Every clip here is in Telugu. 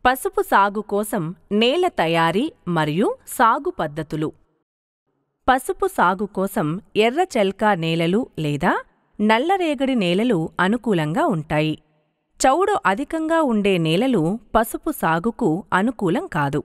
పసుపు సాగు కోసం నేల తయారీ మరియు సాగు పద్ధతులు పసుపు సాగు కోసం ఎర్ర చెల్కా నేలలు లేదా నల్లరేగడి నేలలు అనుకూలంగా ఉంటాయి చౌడు అధికంగా ఉండే నేలలు పసుపు సాగుకు అనుకూలం కాదు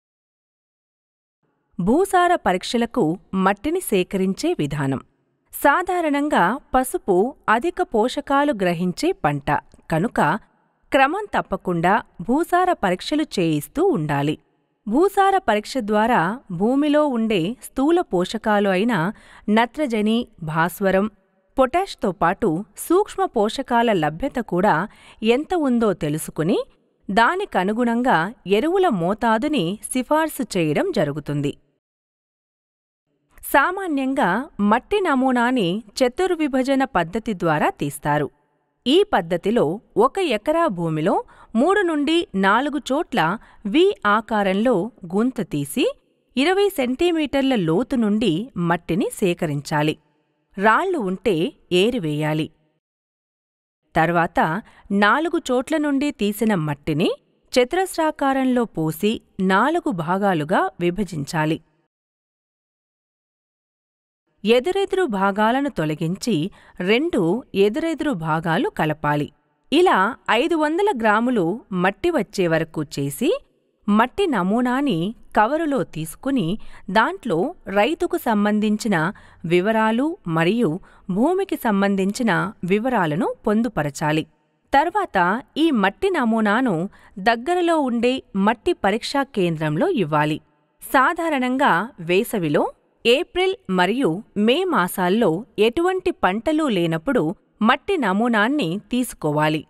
భూసార పరీక్షలకు మట్టిని సేకరించే విధానం సాధారణంగా పసుపు అధిక పోషకాలు గ్రహించే పంట కనుక క్రమం తప్పకుండా భూసార పరీక్షలు చేయిస్తూ ఉండాలి భూసార పరీక్ష ద్వారా భూమిలో ఉండే స్థూల పోషకాలు అయిన నత్రజని భాస్వరం పొటాష్తో పాటు సూక్ష్మ పోషకాల లభ్యత కూడా ఎంత ఉందో తెలుసుకుని దానికనుగుణంగా ఎరువుల మోతాదుని సిఫార్సు చేయడం జరుగుతుంది సామాన్యంగా మట్టి నమూనాని చతుర్విభజన పద్ధతి ద్వారా తీస్తారు ఈ పద్ధతిలో ఒక ఎకరా భూమిలో మూడు నుండి నాలుగు చోట్ల వి ఆకారంలో గుంత తీసి ఇరవై సెంటీమీటర్ల లోతు నుండి మట్టిని సేకరించాలి రాళ్లు ఉంటే ఏరివేయాలి తర్వాత నాలుగు చోట్ల నుండి తీసిన మట్టిని చతురస్రాకారంలో పోసి నాలుగు భాగాలుగా విభజించాలి ఎదురెదురు భాగాలను తొలగించి రెండు ఎదురెదురు భాగాలు కలపాలి ఇలా ఐదు వందల గ్రాములు మట్టి వచ్చే వరకు చేసి మట్టి నమూనాని కవరులో తీసుకుని దాంట్లో రైతుకు సంబంధించిన వివరాలు మరియు భూమికి సంబంధించిన వివరాలను పొందుపరచాలి తర్వాత ఈ మట్టి నమూనాను దగ్గరలో ఉండే మట్టి పరీక్షా కేంద్రంలో ఇవ్వాలి సాధారణంగా వేసవిలో ఏప్రిల్ మరియు మే మాసాల్లో ఎటువంటి పంటలు లేనప్పుడు మట్టి నమూనాన్ని తీసుకోవాలి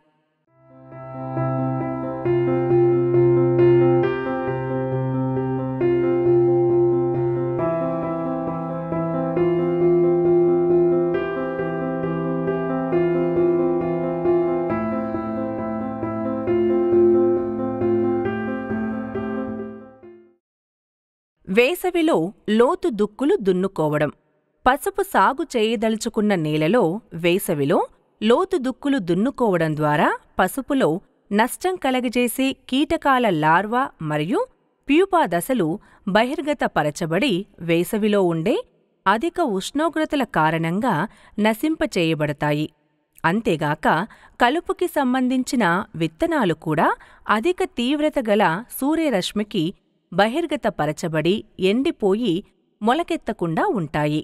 వేసవిలో లోతు దుక్కులు దున్నుకోవడం పసుపు సాగు చేయదలుచుకున్న నేలలో వేసవిలో లోతు దుక్కులు దున్నుకోవడం ద్వారా పసుపులో నష్టం కలగజేసే కీటకాల లార్వా మరియు ప్యూపా దశలు బహిర్గతపరచబడి వేసవిలో ఉండే అధిక ఉష్ణోగ్రతల కారణంగా నశింపచేయబడతాయి అంతేగాక కలుపుకి సంబంధించిన విత్తనాలు కూడా అధిక తీవ్రత గల సూర్యరశ్మికి బహిర్గతపరచబడి ఎండిపోయి మొలకెత్తకుండా ఉంటాయి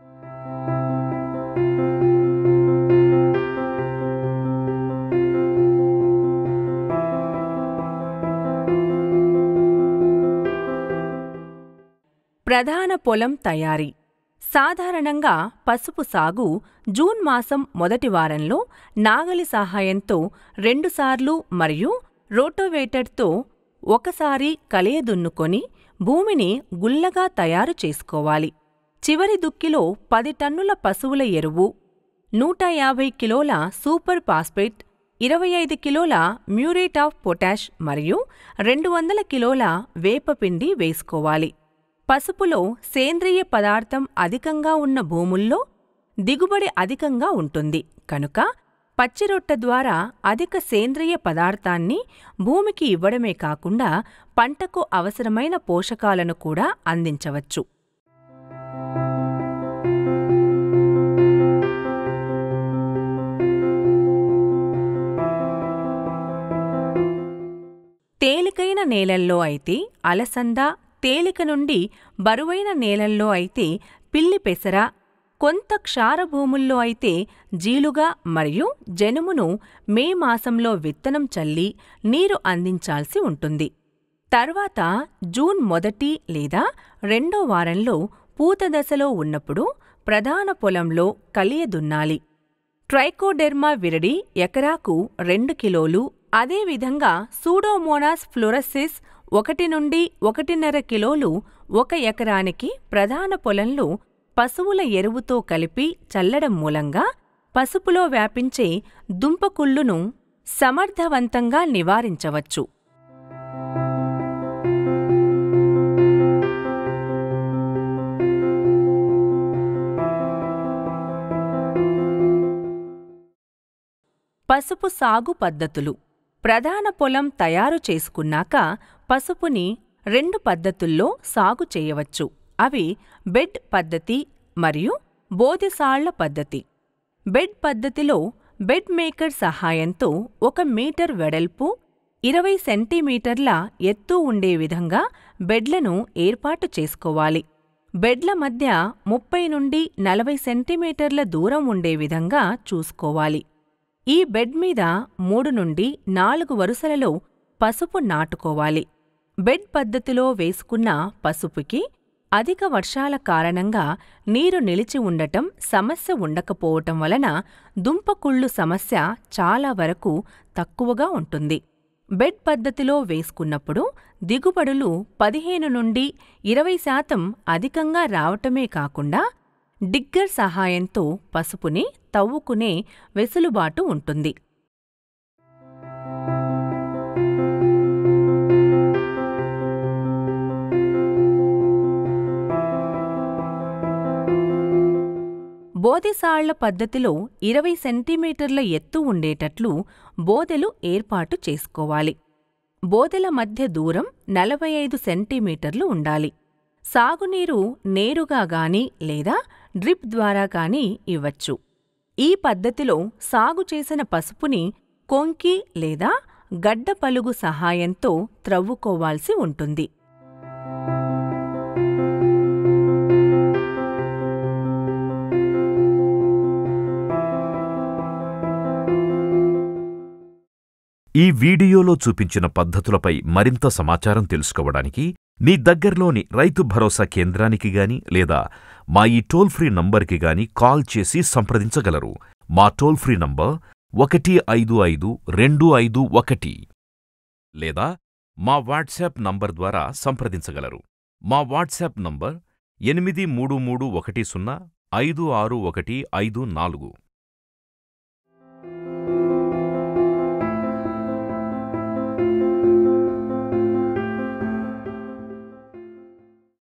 ప్రధాన పొలం తయారీ సాధారణంగా పసుపు సాగు జూన్ మాసం మొదటి వారంలో నాగలి సహాయంతో రెండుసార్లు మరియు రోటోవేటర్తో ఒకసారి కలయదున్నుకొని భూమిని గుల్లగా తయారు చేసుకోవాలి చివరి దుక్కిలో పది టన్నుల పశువుల ఎరువు నూట యాభై కిలోల సూపర్ ఫాస్ఫేట్ ఇరవై ఐదు కిలోల మ్యూరేట్ ఆఫ్ పొటాష్ మరియు రెండు వందల కిలోల వేపపిండి వేసుకోవాలి పసుపులో సేంద్రియ పదార్థం అధికంగా ఉన్న భూముల్లో దిగుబడి అధికంగా ఉంటుంది కనుక పచ్చిరొట్ట ద్వారా అధిక సేంద్రియ పదార్థాన్ని భూమికి ఇవ్వడమే కాకుండా పంటకు అవసరమైన పోషకాలను కూడా అందించవచ్చు తేలికైన నేలల్లో అయితే అలసంద తేలిక నుండి బరువైన నేలల్లో అయితే పిల్లి పెసర కొంత క్షారభూముల్లో అయితే జీలుగా మరియు జనుమును మే మాసంలో విత్తనం చల్లి నీరు అందించాల్సి ఉంటుంది తర్వాత జూన్ మొదటి లేదా రెండో వారంలో పూత దశలో ఉన్నప్పుడు ప్రధాన పొలంలో కలియ దున్నాలి ట్రైకోడెర్మా విరడి ఎకరాకు రెండు కిలోలు అదేవిధంగా సూడోమోనాస్ ఫ్లోరసిస్ ఒకటి నుండి ఒకటిన్నర కిలోలు ఒక ఎకరానికి ప్రధాన పొలంలో పశువుల ఎరువుతో కలిపి చల్లడం మూలంగా పసుపులో వ్యాపించే దుంపకుళ్ళును సమర్థవంతంగా నివారించవచ్చు పసుపు సాగు పద్ధతులు ప్రధాన పొలం తయారు చేసుకున్నాక పసుపుని రెండు పద్ధతుల్లో సాగు చేయవచ్చు అవి బెడ్ పద్ధతి మరియు బోదెసాళ్ల పద్ధతి బెడ్ పద్ధతిలో బెడ్ మేకర్ సహాయంతో ఒక మీటర్ వెడల్పు ఇరవై సెంటీమీటర్ల ఎత్తు ఉండే విధంగా బెడ్లను ఏర్పాటు చేసుకోవాలి బెడ్ల మధ్య ముప్పై నుండి నలభై సెంటీమీటర్ల దూరం ఉండే విధంగా చూసుకోవాలి ఈ బెడ్ మీద మూడు నుండి నాలుగు వరుసలలో పసుపు నాటుకోవాలి బెడ్ పద్ధతిలో వేసుకున్న పసుపుకి అధిక వర్షాల కారణంగా నీరు నిలిచి ఉండటం సమస్య ఉండకపోవటం వలన దుంపకుళ్ళు సమస్య చాలా వరకు తక్కువగా ఉంటుంది బెడ్ పద్ధతిలో వేసుకున్నప్పుడు దిగుబడులు పదిహేను నుండి ఇరవై శాతం అధికంగా రావటమే కాకుండా డిగ్గర్ సహాయంతో పసుపుని తవ్వుకునే వెసులుబాటు ఉంటుంది బోదెసాళ్ల పద్ధతిలో ఇరవై సెంటీమీటర్ల ఎత్తు ఉండేటట్లు బోదెలు ఏర్పాటు చేసుకోవాలి బోదెల మధ్య దూరం నలభై ఐదు సెంటీమీటర్లు ఉండాలి సాగునీరు నేరుగా గాని లేదా డ్రిప్ ద్వారా గాని ఇవ్వచ్చు ఈ పద్ధతిలో సాగు చేసిన పసుపుని కొంకి లేదా గడ్డ పలుగు సహాయంతో త్రవ్వుకోవాల్సి ఉంటుంది ఈ వీడియోలో చూపించిన పద్ధతులపై మరింత సమాచారం తెలుసుకోవడానికి మీ దగ్గర్లోని రైతు భరోసా కేంద్రానికి గాని లేదా మా ఈ టోల్ ఫ్రీ నంబర్కి గాని కాల్ చేసి సంప్రదించగలరు మా టోల్ ఫ్రీ నంబర్ ఒకటి ఐదు ఐదు రెండు ఐదు ఒకటి లేదా మా వాట్సాప్ నంబర్ ద్వారా సంప్రదించగలరు మా వాట్సాప్ నంబర్ ఎనిమిది మూడు మూడు ఒకటి సున్నా ఐదు ఆరు ఒకటి ఐదు నాలుగు